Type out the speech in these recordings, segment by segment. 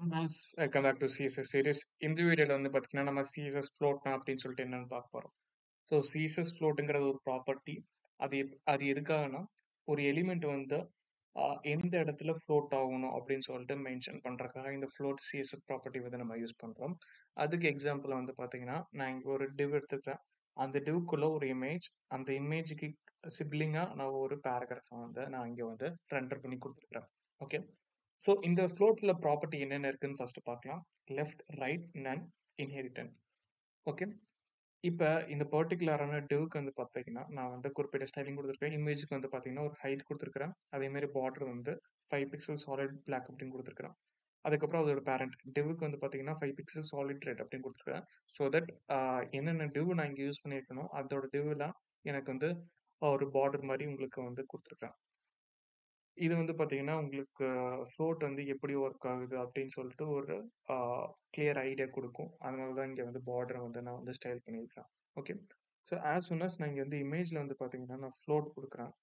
Guys, welcome back to CSS series இந்த வீடியோல வந்து பார்த்தீங்கன்னா நம்ம சிஎஸ்எஸ் ஃப்ளோட்னா அப்படின்னு சொல்லிட்டு என்னன்னு பார்க்க போறோம் ஸோ சிஎஸ்எஸ் ஃப்ளோட்டுங்கிறது ஒரு ப்ராப்பர்ட்டி அது எப்- அது எதுக்காகனா ஒரு எலிமெண்ட் வந்து ஆஹ், எந்த இடத்துல ஃப்ளோட் ஆகணும் அப்படின்னு சொல்லிட்டு மென்ஷன் பண்றதுக்காக இந்த ஃப்ளோட் சிஎஸ்எஸ் ப்ராப்பர்ட்டி வந்து நம்ம யூஸ் பண்றோம் அதுக்கு எக்ஸாம்பிள் வந்து பார்த்தீங்கன்னா நான் இங்கே ஒரு டிவ் எடுத்துக்கிறேன் அந்த டிவ்க்குள்ள ஒரு இமேஜ் அந்த இமேஜுக்கு சிப்ளிங்கா நான் ஒரு பேராகிராஃப் வந்து நான் இங்கே வந்து ரெண்டர் பண்ணி கொடுத்துருக்கேன் ஓகே ஸோ இந்த ஃப்ளோட்டில் ப்ராப்பர்ட்டி என்னென்ன இருக்குன்னு ஃபர்ஸ்ட் பார்க்கலாம் left right non inheritant okay இப்போ இந்த பர்டிகுலரான டிவ்க்கு வந்து பார்த்தீங்கன்னா நான் வந்து குறிப்பிட்ட ஸ்டைலிங் கொடுத்துருக்கேன் இமேஜுக்கு வந்து பார்த்தீங்கன்னா ஒரு ஹைட் கொடுத்துருக்கிறேன் அதே மாதிரி பார்டர் வந்து ஃபைவ் பிக்சல் சாலிட் பிளாக் அப்படின்னு கொடுத்துருக்கிறேன் அதுக்கப்புறம் அதோட பேரண்ட் டிவுக்கு வந்து பார்த்தீங்கன்னா ஃபைவ் பிக்சல் சாலிட் ரெட் அப்படின்னு கொடுத்துருக்கேன் ஸோ தட் என்னென்ன டிவ் நான் இங்கே யூஸ் பண்ணியிருக்கணும் அதோட டிவ்லாம் எனக்கு வந்து ஒரு பார்டர் மாதிரி உங்களுக்கு வந்து கொடுத்துருக்கேன் இது வந்து பார்த்தீங்கன்னா, உங்களுக்கு ஃப்ளோட் வந்து எப்படி ஒர்க் ஆகுது அப்படின்னு சொல்லிட்டு ஒரு ஆ கிளியர் ஐடியா குடுக்கும். அதனால தான் இங்க வந்து பார்டர வந்து நான் வந்து ஸ்டைல் பண்ணியிருக்கேன். Okay. So as soon as நான் இங்க வந்து இமேஜ்ல வந்து பார்த்தீங்கன்னா, நான் ஃப்ளோட் குடுக்குறேன்.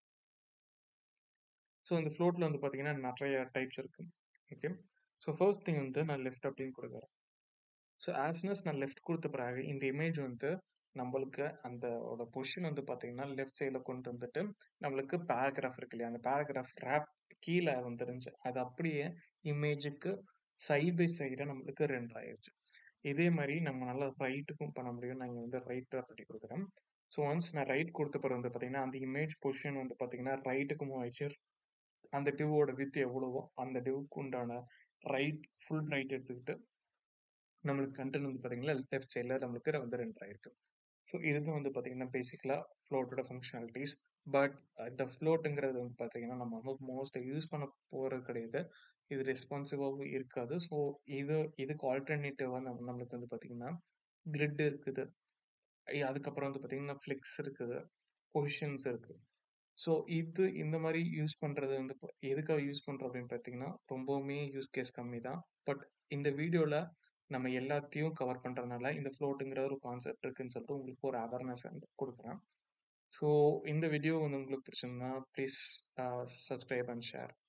ஸோ இந்த ஃப்ளோட்ல வந்து பார்த்தீங்கன்னா, நெறைய டைப்ஸ் இருக்கு. ஓகே. ஸோ ஃபர்ஸ்ட் திங் வந்து நான் லெஃப்ட் அப்படின்னு குடுக்குறேன். ஸோ ஆஸ் சூன் அஸ் நான் லெஃப்ட் குடுத்த பிறகு இந்த இமேஜ் வந்து நம்மளுக்கு அந்த ஓட பொசிஷன் வந்து பார்த்தீங்கன்னா, லெஃப்ட் சைட்ல கொண்டு வந்துட்டு நம்மளுக்கு பேராகிராஃப் இருக்கு இல்லையா? அந்த பேராகிராஃப் ராப் கீழ வந்துருந்துச்சு. அது அப்படியே இமேஜுக்கு சைட் பை சைடா நம்மளுக்கு ரெண்டர் ஆயிருச்சு. இதே மாரி நம்மளால ரைட்டுக்கும் பண்ண முடியும். நான் இங்க வந்து ரைட் ப்ராப்பர்ட்டி குடுக்குறேன். ஸோ ஒன்ஸ் நான் ரைட் குடுத்த பிறகு வந்து பார்த்தீங்கன்னா, அந்த இமேஜ் பொசிஷன் வந்து பார்த்தீங்கன்னா, ரைட்டுக்கு மூவ் ஆயிடுச்சு. அந்த டிவ்வோட விட்த் எவ்வளவோ அந்த டிவ்வுக்கு உண்டான ரைட் ஃபுல் ரைட் எடுத்துக்கிட்டு நம்மளுக்கு கன்டென்ட் வந்து பார்த்தீங்கன்னா, லெஃப்ட் சைட்ல நம்மளுக்கு வந்து ரெண்டர் ஆயிருக்கு. ஸோ இதுதான் வந்து பார்த்தீங்கன்னா, பேசிக்கலா ஃப்ளோட்டோட ஃபங்ஷனாலிட்டீஸ். பட் இந்த ஃப்ளோட்டுங்கிறது வந்து பார்த்தீங்கன்னா, நம்ம வந்து மோஸ்ட் யூஸ் பண்ண போறது கிடையாது. இது ரெஸ்பான்சிவாவும் இருக்காது. ஸோ இது இதுக்கு ஆல்டர்னேட்டிவா நம்ம நம்மளுக்கு வந்து பார்த்தீங்கன்னா, கிரிட் இருக்குது. எ அதுக்கப்புறம் வந்து பார்த்தீங்கன்னா, ஃப்ளெக்ஸ் இருக்குது. பொசிஷன்ஸ் இருக்கு. ஸோ இது இந்த மாரி யூஸ் பண்றது வந்து ப எதுக்காக யூஸ் பண்றோம் அப்படின்னு பார்த்தீங்கன்னா, ரொம்பவுமே யூஸ் கேஸ் கம்மி தான். பட் இந்த வீடியோல நம்ம எல்லாத்தையும் கவர் பண்றதுனால, இந்த ஃப்ளோட்டுங்கிற ஒரு கான்செப்ட் இருக்குன்னு சொல்லிட்டு உங்களுக்கு ஒரு அவேர்னஸ் வந்து குடுக்குறேன். ஸோ இந்த வீடியோ வந்து உங்களுக்கு பிடிச்சிருந்தா please uh subscribe and share.